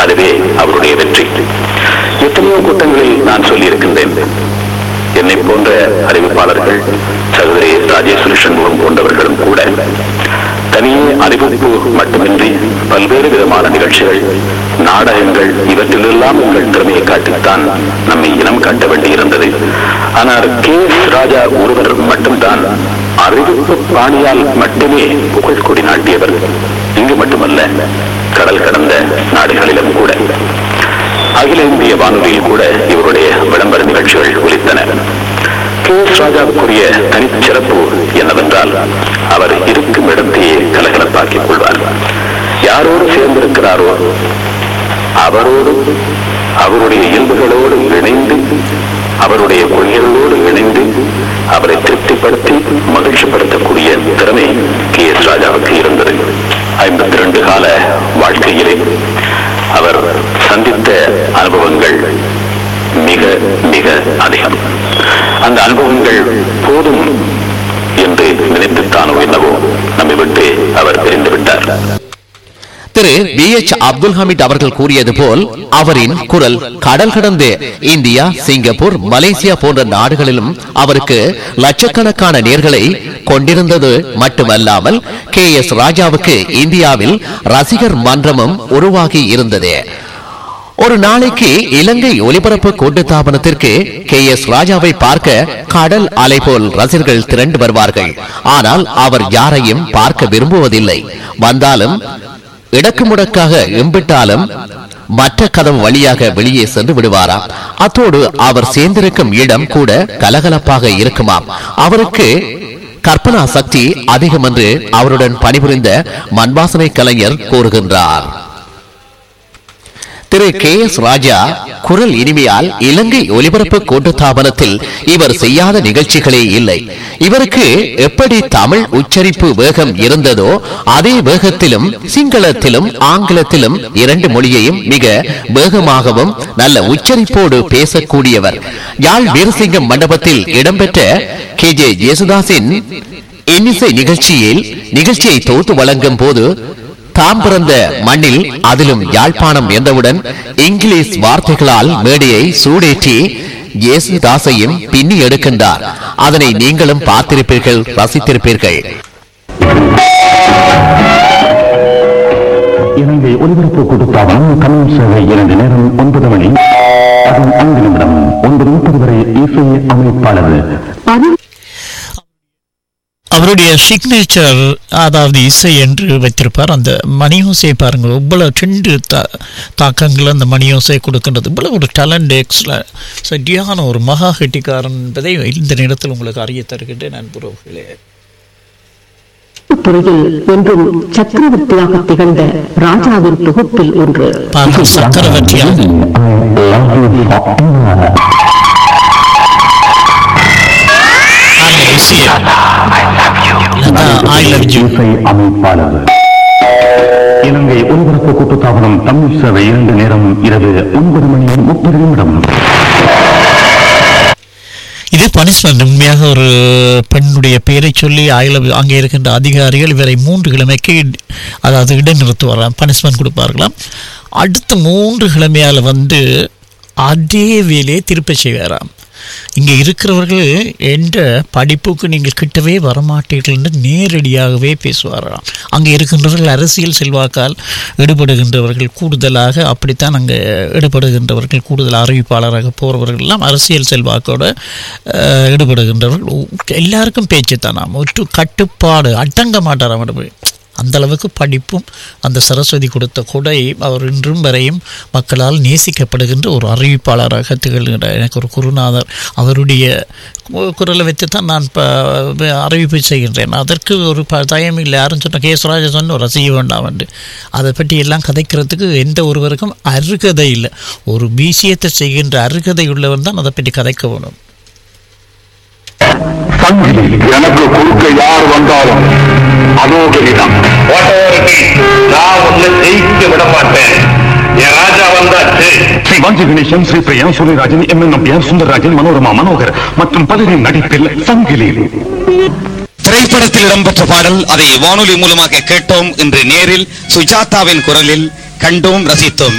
அதுவே அவருடைய வெற்றி எத்தனையோ கூட்டங்களில் நான் சொல்லியிருக்கின்றேன் என்னை போன்ற அறிவிப்பாளர்கள் சகோதரி ராஜேஸ்வரி சண்முகம் போன்றவர்களும் கூட தனியே அறிவிப்பு மட்டுமின்றி பல்வேறு விதமான நிகழ்ச்சிகள் நாடகங்கள் இவற்றிலெல்லாம் உங்கள் திறமையை காட்டித்தான் நம்மை இனம் காட்ட வேண்டியிருந்தது ஆனால் கே எஸ் ராஜா ஒருவர் மட்டும்தான் அறிவிப்பு பாணியால் மட்டுமே புகழ் கொடி நாட்டியவர் இங்கு மட்டுமல்ல கடல் கடந்த நாடுகளிலும் கூட அகில இந்திய வானொலியில் கூட இவருடைய விளம்பர நிகழ்ச்சிகள் ஒலித்தன கே எஸ் ராஜாவுக்குரிய தனிச்சிறப்பு என்னவென்றால் அவர் இருக்கும் இடத்தையே கலகலப்பாக்கிக் கொள்வார் யாரோடு சேர்ந்திருக்கிறாரோ அவரோடு அவருடைய இயல்புகளோடு இணைந்து அவருடைய கொள்கைகளோடு இணைந்து அவரை திருப்திப்படுத்தி மகிழ்ச்சிப்படுத்தக்கூடிய திறமை கே எஸ் ராஜாவுக்கு இருந்தது ஐம்பத்தி ரெண்டு கால வாழ்க்கையிலே அவர் சந்தித்த அனுபவங்கள் மிக மிக அதிகம் அந்த அனுபவங்கள் போதும் என்று நினைத்துத்தானோ என்னவோ நம்மை விட்டு அவர் பிரிந்து விட்டார் திரு பி எச் அப்துல் ஹமீத் அவர்கள் கூறியது போல் அவரின் குரல் கடல் கடந்து இந்தியா சிங்கப்பூர் மலேசியா போன்ற நாடுகளிலும் அவருக்கு லட்சக்கணக்கான நேர்களை கொண்டிருந்தது மட்டுமல்லாமல் கே எஸ் ராஜாவுக்கு இந்தியாவில் ரசிகர் மன்றமும் உருவாகி இருந்தது ஒரு நாளைக்கு இலங்கை ஒலிபரப்பு கூட்டுத்தாபனத்திற்கு கே எஸ் ராஜாவை பார்க்க கடல் அலை போல் ரசிகர்கள் திரண்டு வருவார்கள் ஆனால் அவர் யாரையும் பார்க்க விரும்புவதில்லை வந்தாலும் இடக்கு முடக்காக எம்பிட்டாலும் மற்ற கதவு வழியாக வெளியே சென்று விடுவாராம் அத்தோடு அவர் சேர்ந்திருக்கும் இடம் கூட கலகலப்பாக இருக்குமாம் அவருக்கு கற்பனா சக்தி அதிகம் என்று அவருடன் பணிபுரிந்த மண்வாசனை கலைஞர் கூறுகின்றார் திரு கே எஸ் ராஜா குரல் இனிமையால் இலங்கை ஒலிபரப்பு கூட்டுத்தாபனத்தில் இவர் செய்யாத நிகழ்ச்சிகளே இல்லை இவருக்கு எப்படி தமிழ் உச்சரிப்பு வேகம் இருந்ததோ அதே வேகத்திலும் சிங்களத்திலும் ஆங்கிலத்திலும் இரண்டு மொழியையும் மிக வேகமாகவும் நல்ல உச்சரிப்போடு பேசக்கூடியவர் யாழ் வீரசிங்கம் மண்டபத்தில் இடம்பெற்ற கே ஜே ஜேசுதாஸின் இன்னிசை நிகழ்ச்சியில் நிகழ்ச்சியை தொகுத்து வழங்கும் போது தாம் பிறந்த மண்ணில் அதிலும் யாழ்ப்பாணம் என்றவுடன் இங்கிலீஷ் வார்த்தைகளால் மேடையை சூடேற்றி இயேசுதாசையும் பின்னி எடுக்கின்றார் அதனை நீங்களும் பார்த்திருப்பீர்கள் ரசித்திருப்பீர்கள் இலங்கை ஒலிபரப்பு கூட்டுத்தாபனம் தமிழ் சேவை இரண்டு நேரம் ஒன்பது மணி அதன் ஐந்து நிமிடம் ஒன்பது முப்பது வரை இசை அமைப்பாளர் அவருடைய சிக்னேச்சர் அதாவது இசை என்று வைத்திருப்பார் அந்த மணியோசை பாருங்க இவ்வளவு ரெண்டு தா தாக்கங்கள் அந்த மணியோசை கொடுக்கின்றது இவ்வளவு ஒரு டேலண்ட் எக்ஸ்ல சரியான ஒரு மகா கெட்டிக்காரன் என்பதை இந்த நேரத்தில் உங்களுக்கு அறிய தருகின்றேன் நண்புறவுகளே துறையில் என்றும் சக்கரவர்த்தியாக திகழ்ந்த ராஜாவின் தொகுப்பில் ஒன்று பாருங்கள் சக்கரவர்த்தியாக பாருங்க இசையை ஐ லவ் யூ இசை அமைப்பாளர் இலங்கை ஒலிபரப்பு கூட்டுத்தாபனம் தமிழ் சேவை இரண்டு நேரம் இரவு ஒன்பது மணி முப்பது நிமிடம் இது பனிஷ்மெண்ட் உண்மையாக ஒரு பெண்ணுடைய பெயரை சொல்லி ஆயில அங்கே இருக்கின்ற அதிகாரிகள் இவரை மூன்று கிழமைக்கு இட- அதாவது இடைநிறுத்துவாராம் பனிஷ்மெண்ட் கொடுப்பார்களாம் அடுத்த மூன்று கிழமையால் வந்து அதே வேலையை திருப்ப செய்வாராம் இங்கே இருக்கிறவர்கள் என்ற படிப்புக்கு நீங்கள் கிட்டவே வரமாட்டீர்கள் என்று நேரடியாகவே பேசுவாராம் அங்கே இருக்கின்றவர்கள் அரசியல் செல்வாக்கால் ஈடுபடுகின்றவர்கள் கூடுதலாக அப்படித்தான் அங்கே ஈடுபடுகின்றவர்கள் கூடுதல் அறிவிப்பாளராக போகிறவர்கள் எல்லாம் அரசியல் செல்வாக்கோட அஹ், ஈடுபடுகின்றவர்கள் உ- எல்லாருக்கும் பேச்சு தானாம் ஒரு கட்டுப்பாடு அடங்க மாட்டாராம் அவர். அந்த அளவுக்கு படிப்பும் அந்த சரஸ்வதி கொடுத்த கொடை அவர் இன்றும் வரையும் மக்களால் நேசிக்கப்படுகின்ற ஒரு அறிவிப்பாளராக திகழ்கின்ற எனக்கு ஒரு குருநாதர் அவருடைய கு- குரலை வைத்து தான் நான் இப்போ அறிவிப்பு செய்கின்றேன் அதற்கு ஒரு ப தயம் இல்லை யாரும் சொன்ன கேசராஜ சொன்ன ரசிக்க வேண்டாம் என்று அதை பற்றி எல்லாம் கதைக்கிறதுக்கு எந்த ஒருவருக்கும் அருகதை இல்லை ஒரு விஷயத்தை செய்கின்ற அருகதை உள்ளவன் தான் அதை பற்றி கதைக்க வேணும் சங்கிலி எனக்கு கொடுக்க யார் வந்தாலும் அதோ கடிதம் நான் உன்னை ஜெயிக்க விட மாட்டேன் என் ராஜா வந்தாச்சு ஸ்ரீ வாஞ்சி கணேசன் ஸ்ரீ பிரியா சுனிராஜன் எம் என் நம்பியார் சுந்தரராஜன் மனோரமா மனோகர் மற்றும் பலரின் நடிப்பில் சங்கிலி திரைப்படத்தில் இடம்பெற்ற பாடல் அதை வானொலி மூலமாக கேட்டோம் இன்று நேரில் சுஜாதாவின் குரலில் கண்டோம் ரசித்தோம்